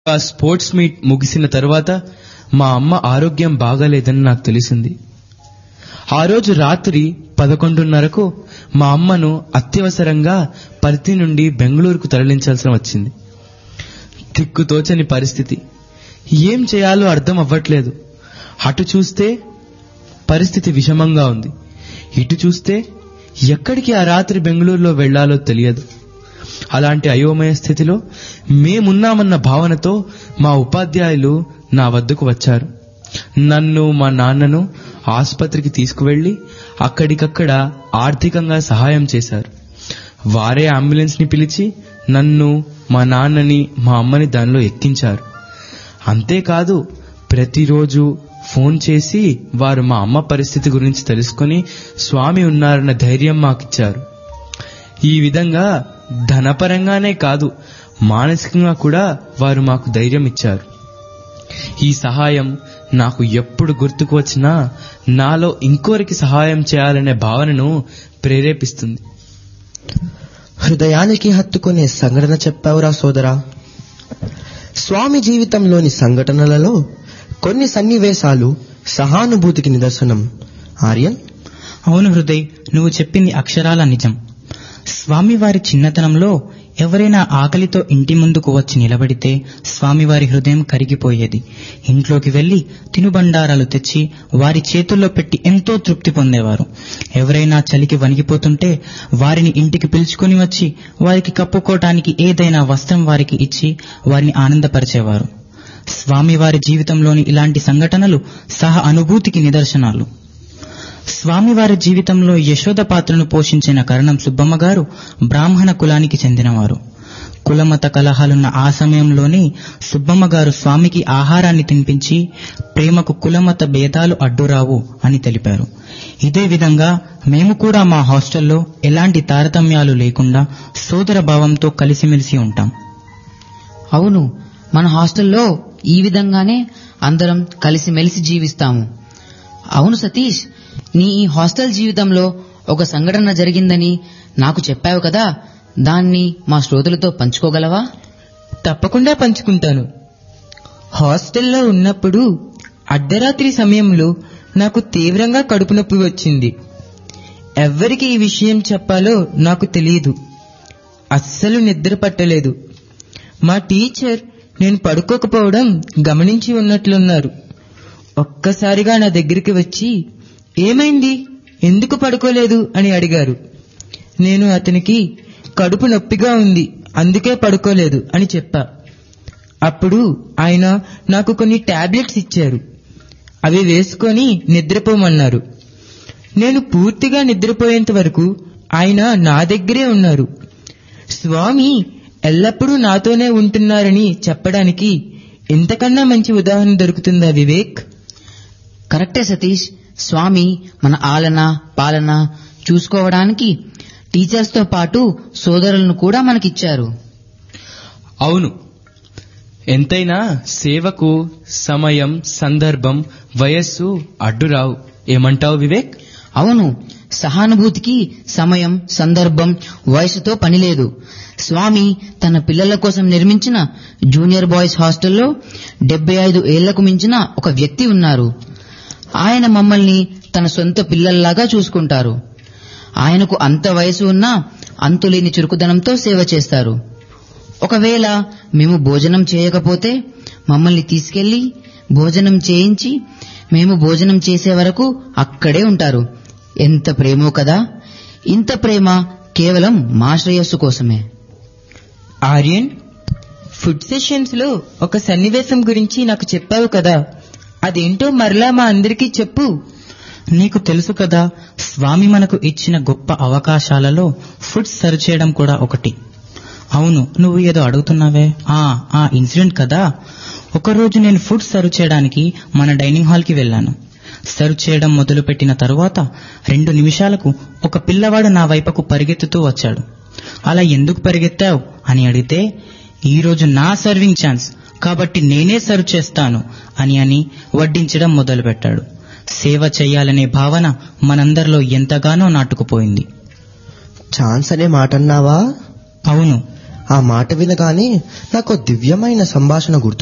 ఆ sports meet ముగిసిన తర్వాత మా అమ్మ ఆరోగ్యం బాగాలేదని నాకు తెలిసింది ఆ రోజు రాత్రి పదకొండున్నరకు మా అమ్మను అత్యవసరంగా పర్తి నుండి బెంగళూరుకు తరలించాల్సి వచ్చింది దిక్కుతోచని పరిస్థితి ఏం చేయాలో అర్థం అవ్వట్లేదు అటు చూస్తే పరిస్థితి విషమంగా ఉంది ఇటు చూస్తే ఎక్కడికి ఆ రాత్రి బెంగళూరులో వెళ్లాలో తెలియదు అలాంటి అయోమయ స్థితిలో మేమున్నామన్న భావనతో మా ఉపాధ్యాయులు నా వద్దకు వచ్చారు నన్ను మా నాన్నను ఆసుపత్రికి తీసుకువెళ్లి అక్కడికక్కడ ఆర్థికంగా సహాయం చేశారు వారే అంబులెన్స్ ని పిలిచి నన్ను మా నాన్నని మా అమ్మని దానిలో ఎక్కించారు అంతేకాదు ప్రతిరోజు ఫోన్ చేసి వారు మా అమ్మ పరిస్థితి గురించి తెలుసుకుని స్వామి ఉన్నారన్న ధైర్యం మాకిచ్చారు ఈ విధంగా ధనపరంగానే కాదు మానసికంగా కూడా వారు మాకు ధైర్యం ఇచ్చారు ఈ సహాయం నాకు ఎప్పుడు గుర్తుకు వచ్చినా నాలో ఇంకోరికి సహాయం చేయాలనే భావనను ప్రేరేపిస్తుంది హృదయానికి హత్తుకునే సంఘటన చెప్పావురా సోదరా స్వామి జీవితంలోని సంఘటనలలో కొన్ని సన్నివేశాలు సహానుభూతికి నిదర్శనం ఆర్యన్ అవును హృదయ్ నువ్వు చెప్పింది అక్షరాల నిజం స్వామివారి చిన్నతనంలో ఎవరైనా ఆకలితో ఇంటి ముందుకు వచ్చి నిలబడితే స్వామివారి హృదయం కరిగిపోయేది ఇంట్లోకి వెళ్లి తినుబండారాలు తెచ్చి వారి చేతుల్లో పెట్టి ఎంతో తృప్తి పొందేవారు ఎవరైనా చలికి వణిగిపోతుంటే వారిని ఇంటికి పిలుచుకుని వచ్చి వారికి కప్పుకోవటానికి ఏదైనా వస్త్రం వారికి ఇచ్చి వారిని ఆనందపరిచేవారు స్వామివారి జీవితంలోని ఇలాంటి సంఘటనలు సహ అనుభూతికి నిదర్శనాలు స్వామివారి జీవితంలో యశోద పాత్రను పోషించిన కరణం సుబ్బమ్మ గారు బ్రాహ్మణ కులానికి చెందినవారు కులమత కలహాలున్న ఆ సమయంలోనే సుబ్బమ్మ గారు స్వామికి ఆహారాన్ని తినిపించి ప్రేమకు కులమత భేదాలు అడ్డురావు అని తెలిపారు ఇదే విధంగా మేము కూడా మా హాస్టల్లో ఎలాంటి తారతమ్యాలు లేకుండా సోదర భావంతో కలిసిమెలిసి ఉంటాం అవును మన హాస్టల్లో ఈ విధంగానే అందరం కలిసిమెలిసి జీవిస్తాము అవును సతీష్ నీ ఈ హాస్టల్ జీవితంలో ఒక సంఘటన జరిగిందని నాకు చెప్పావు కదా దాన్ని మా శ్రోతలతో పంచుకోగలవా తప్పకుండా పంచుకుంటాను హాస్టల్లో ఉన్నప్పుడు అర్ధరాత్రి సమయంలో నాకు తీవ్రంగా కడుపు నొప్పి వచ్చింది ఎవ్వరికి ఈ విషయం చెప్పాలో నాకు తెలియదు అస్సలు నిద్ర పట్టలేదు మా టీచర్ నేను పడుకోకపోవడం గమనించి ఉన్నట్లున్నారు ఒక్కసారిగా నా దగ్గరికి వచ్చి ఏమైంది ఎందుకు పడుకోలేదు అని అడిగారు నేను అతనికి కడుపు నొప్పిగా ఉంది అందుకే పడుకోలేదు అని చెప్పా అప్పుడు ఆయన నాకు కొన్ని టాబ్లెట్స్ ఇచ్చారు అవి వేసుకొని నిద్రపోమన్నారు నేను పూర్తిగా నిద్రపోయేంత వరకు ఆయన నా దగ్గరే ఉన్నారు స్వామి ఎల్లప్పుడూ నాతోనే ఉంటున్నారని చెప్పడానికి ఇంతకన్నా మంచి ఉదాహరణ దొరుకుతుందా వివేక్ కరెక్టే సతీష్ స్వామి మన ఆలన పాలన చూసుకోవడానికి టీచర్స్ తో పాటు సోదరులను కూడా మనకిచ్చారు అవును ఎంతైనా సేవకు సమయం సందర్భం వయస్సు అడ్డురావు ఏమంటావు వివేక్ అవును సహానుభూతికి సమయం సందర్భం వయసుతో పనిలేదు స్వామి తన పిల్లల కోసం నిర్మించిన జూనియర్ బాయ్స్ హాస్టల్లో డెబ్బై ఐదు ఏళ్లకు మించిన ఒక వ్యక్తి ఉన్నారు ఆయన మమ్మల్ని తన సొంత పిల్లల్లాగా చూసుకుంటారు ఆయనకు అంత వయసు ఉన్నా అంతులేని చురుకుదనంతో సేవ చేస్తారు ఒకవేళ మేము భోజనం చేయకపోతే మమ్మల్ని తీసుకెళ్లి భోజనం చేయించి మేము భోజనం చేసే వరకు అక్కడే ఉంటారు ఎంత ప్రేమో కదా ఇంత ప్రేమ కేవలం మా శ్రేయస్సు కోసమే ఆర్యన్ ఫుడ్ సెషన్స్ లో ఒక సన్నివేశం గురించి నాకు చెప్పావు కదా అదేంటో మరలా మా అందరికీ చెప్పు నీకు తెలుసు కదా స్వామి మనకు ఇచ్చిన గొప్ప అవకాశాలలో ఫుడ్ సర్వ్ చేయడం కూడా ఒకటి అవును నువ్వు ఏదో అడుగుతున్నావే ఆ ఆ ఇన్సిడెంట్ కదా ఒకరోజు నేను ఫుడ్ సర్వ్ చేయడానికి మన డైనింగ్ హాల్ కి వెళ్ళాను సర్వ్ చేయడం మొదలుపెట్టిన తరువాత రెండు నిమిషాలకు ఒక పిల్లవాడు నా వైపుకు పరిగెత్తుతూ వచ్చాడు అలా ఎందుకు పరిగెత్తావు అని అడిగితే ఈ రోజు నా సర్వింగ్ ఛాన్స్ కాబట్టి నేనే సర్వ్ చేస్తాను అని అని వడ్డించడం మొదలుపెట్టాడు సేవ చేయాలనే భావన మనందరిలో ఎంతగానో నాటుకుపోయింది ఛాన్స్ అనే మాట అన్నావా అవును ఆ మాట వినగానే నాకు దివ్యమైన సంభాషణ గుర్తు